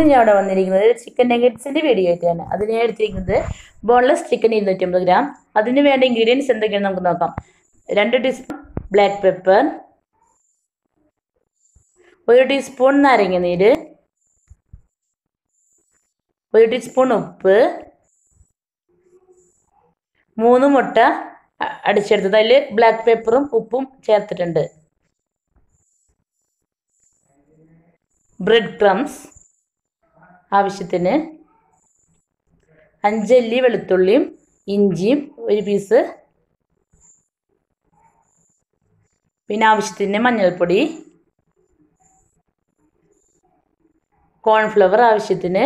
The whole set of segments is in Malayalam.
ഞാൻ അവിടെ വന്നിരിക്കുന്നത് ചിക്കൻ നെഗറ്റ്സിൻ്റെ വീഡിയോ ആയിട്ടാണ് അതിന് ഞാൻ എടുത്തിരിക്കുന്നത് ബോൺലെസ് ചിക്കൻ ഇരുന്നൂറ്റമ്പത് ഗ്രാം അതിന് വേണ്ട ഇൻഗ്രീഡിയൻസ് എന്തൊക്കെയാണെന്ന് നമുക്ക് നോക്കാം രണ്ട് ടീസ്പൂൺ ബ്ലാക്ക് പെപ്പർ ഒരു ടീസ്പൂൺ നാരങ്ങ നീര് ഒരു ടീസ്പൂൺ ഉപ്പ് മൂന്ന് മുട്ട അ- അടിച്ചെടുത്തത് അതിൽ ബ്ലാക്ക് പെപ്പറും ഉപ്പും ചേർത്തിട്ടുണ്ട് ബ്രെഡ് ക്രംസ് ആവശ്യത്തിന് അഞ്ചല്ലി വെളുത്തുള്ളിയും ഇഞ്ചിയും ഒരു പീസ് പിന്നെ ആവശ്യത്തിന് മഞ്ഞൾപ്പൊടി കോൺഫ്ലവർ ആവശ്യത്തിന്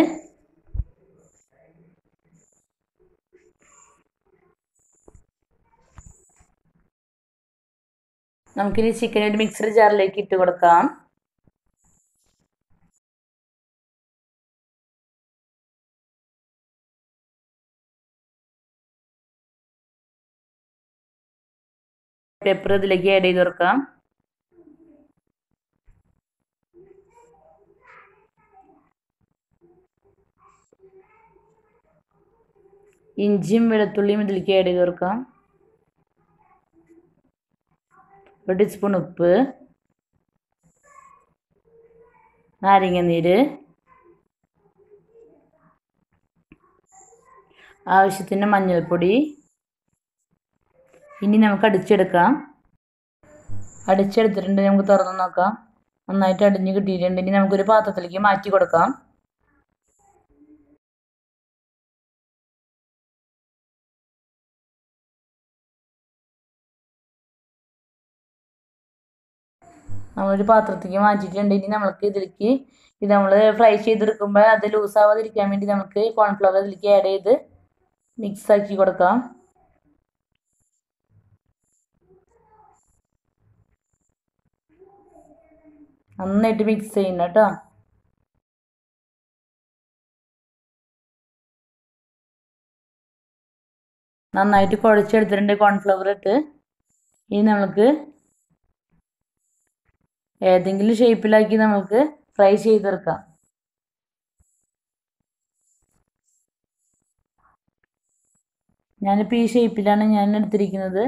നമുക്കിനി ചിക്കൻ ഒരു മിക്സർ ജാറിലേക്ക് ഇട്ട് കൊടുക്കാം പെപ്പർ ഇതിലേക്ക് ആഡ് ചെയ്ത് കൊടുക്കാം ഇഞ്ചിയും വെളുത്തുള്ളിയും ഇതിലേക്ക് ആഡ് ചെയ്ത് കൊടുക്കാം ഒരു ടീസ്പൂൺ ഉപ്പ് നാരങ്ങ നീര് ആവശ്യത്തിന് മഞ്ഞൾപ്പൊടി ഇനി നമുക്ക് അടിച്ചെടുക്കാം അടിച്ചെടുത്തിട്ടുണ്ട് നമുക്ക് തുറന്ന് നോക്കാം നന്നായിട്ട് അടിഞ്ഞ് കിട്ടിയിട്ടുണ്ട് ഇനി നമുക്കൊരു പാത്രത്തിലേക്ക് മാറ്റി കൊടുക്കാം നമ്മളൊരു പാത്രത്തേക്ക് മാറ്റിയിട്ടുണ്ട് ഇനി നമുക്ക് ഇതിലേക്ക് ഇത് നമ്മൾ ഫ്രൈ ചെയ്തെടുക്കുമ്പോൾ അത് ലൂസ് ആവാതിരിക്കാൻ വേണ്ടി നമുക്ക് കോൺഫ്ലവർ ഇതിലേക്ക് ആഡ് ചെയ്ത് മിക്സ് ആക്കി കൊടുക്കാം നന്നായിട്ട് മിക്സ് ചെയ്യണം കേട്ടോ നന്നായിട്ട് കുഴച്ചെടുത്തിട്ടുണ്ട് കോൺഫ്ലവർ ഇട്ട് ഇനി നമുക്ക് ഏതെങ്കിലും ഷേപ്പിലാക്കി നമുക്ക് ഫ്രൈ ചെയ്തെടുക്കാം ഞാനിപ്പോൾ ഈ ഷേപ്പിലാണ് ഞാൻ എടുത്തിരിക്കുന്നത്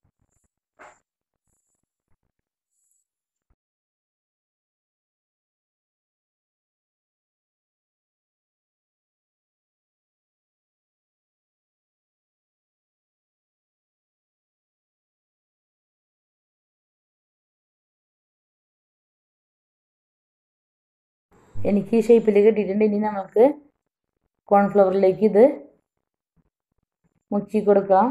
എനിക്ക് ഈ ഷേപ്പിൽ കിട്ടിയിട്ടുണ്ട് ഇനി നമുക്ക് കോൺഫ്ലവറിലേക്ക് ഇത് മുക്കി കൊടുക്കാം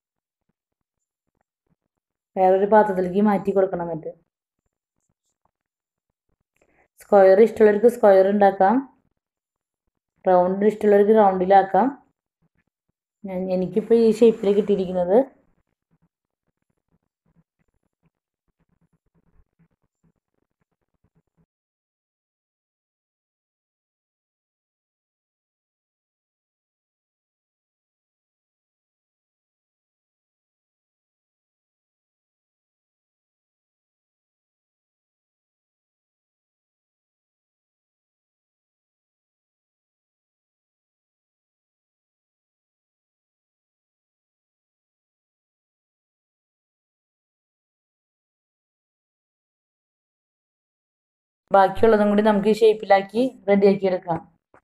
വേറൊരു പാത്രത്തിലേക്ക് മാറ്റി കൊടുക്കണം എന്നിട്ട് സ്ക്വയർ ഇഷ്ടമുള്ളവർക്ക് സ്ക്വയർ ഉണ്ടാക്കാം റൗണ്ട് ഇഷ്ടമുള്ളവർക്ക് റൗണ്ടിലാക്കാം ഞാൻ എനിക്കിപ്പോൾ ഈ ഷേപ്പിൽ കിട്ടിയിരിക്കുന്നത് ബാക്കിയുള്ളതും കൂടി നമുക്ക് ഈ ഷേപ്പിലാക്കി റെഡിയാക്കി എടുക്കാം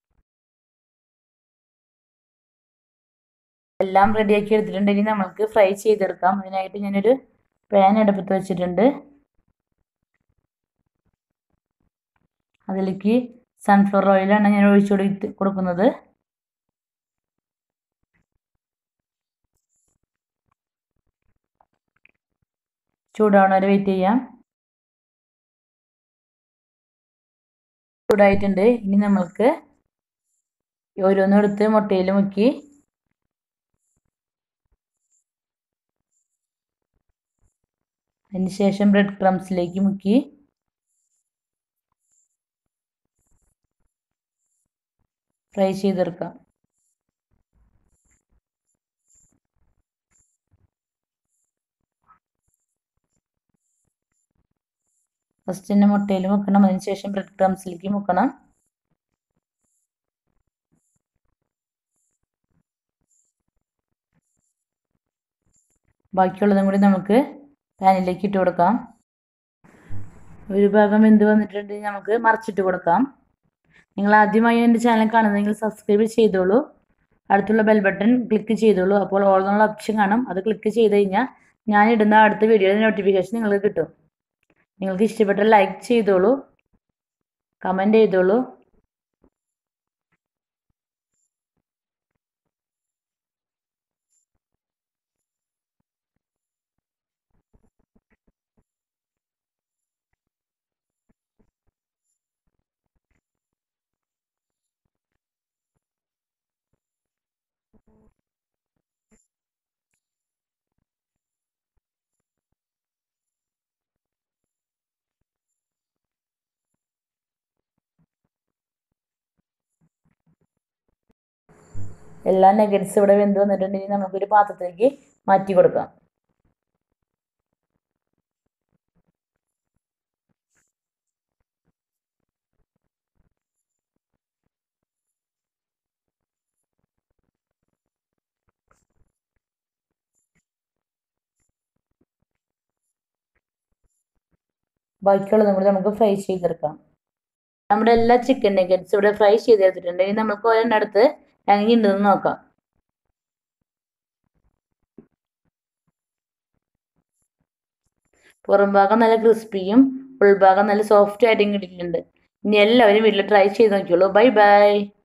എല്ലാം റെഡിയാക്കി എടുത്തിട്ടുണ്ട് ഇനി നമുക്ക് ഫ്രൈ ചെയ്തെടുക്കാം അതിനായിട്ട് ഞാനൊരു പാൻ അടുപ്പത്ത് വെച്ചിട്ടുണ്ട് അതിലേക്ക് സൺഫ്ലവർ ഓയിലാണ് ഞാൻ ഒഴിച്ചു കൊടുത്ത് കൊടുക്കുന്നത് ചൂടാവണ വരെ വെയിറ്റ് ചെയ്യാം ചൂടായിട്ടുണ്ട് ഇനി നമ്മൾക്ക് ഓരോന്നും എടുത്ത് മുട്ടയിൽ മുക്കി അതിന് ശേഷം ബ്രെഡ് ക്രംസിലേക്ക് മുക്കി ഫ്രൈ ചെയ്തെടുക്കാം ഫസ്റ്റ് തന്നെ മുട്ടയിൽ മുക്കണം അതിന് ശേഷം ബ്രെഡ് ക്രംസിലേക്ക് മുക്കണം ബാക്കിയുള്ളതും കൂടി നമുക്ക് പാനിലേക്ക് ഇട്ട് കൊടുക്കാം ഒരു ഭാഗം വെന്ത് വന്നിട്ടുണ്ടെങ്കിൽ നമുക്ക് മറിച്ചിട്ട് കൊടുക്കാം നിങ്ങൾ ആദ്യമായി എൻ്റെ ചാനൽ കാണുന്നതെങ്കിൽ സബ്സ്ക്രൈബ് ചെയ്തോളൂ അടുത്തുള്ള ബെൽ ബട്ടൺ ക്ലിക്ക് ചെയ്തോളൂ അപ്പോൾ ഓൾ എന്നുള്ള ഓപ്ഷൻ കാണും അത് ക്ലിക്ക് ചെയ്ത് കഴിഞ്ഞാൽ ഞാൻ ഇടുന്ന അടുത്ത വീഡിയോയുടെ നോട്ടിഫിക്കേഷൻ നിങ്ങൾക്ക് കിട്ടും നിങ്ങൾക്ക് ഇഷ്ടപ്പെട്ട ലൈക്ക് ചെയ്തോളൂ കമൻറ്റ് ചെയ്തോളൂ എല്ലാ നെഗറ്റ്സ് ഇവിടെ വെന്ത് വന്നിട്ടുണ്ടെങ്കിൽ നമുക്കൊരു പാത്രത്തിലേക്ക് മാറ്റി കൊടുക്കാം ബാക്കിയുള്ളതും കൂടി നമുക്ക് ഫ്രൈ ചെയ്തെടുക്കാം നമ്മുടെ എല്ലാ ചിക്കൻ നെഗറ്റ്സ് ഇവിടെ ഫ്രൈ ചെയ്തെടുത്തിട്ടുണ്ട് ഇനി നമുക്ക് ഒരെണ്ണം എടുത്ത് എങ്ങനെയുണ്ടെന്ന് നോക്കാം പുറം ഭാഗം നല്ല ക്രിസ്പിയും ഉൾഭാഗം നല്ല സോഫ്റ്റ് ആയിട്ടും കിട്ടിയിട്ടുണ്ട് ഇനി എല്ലാവരും വീട്ടിൽ ട്രൈ ചെയ്ത് നോക്കിയോളൂ ബൈ ബൈ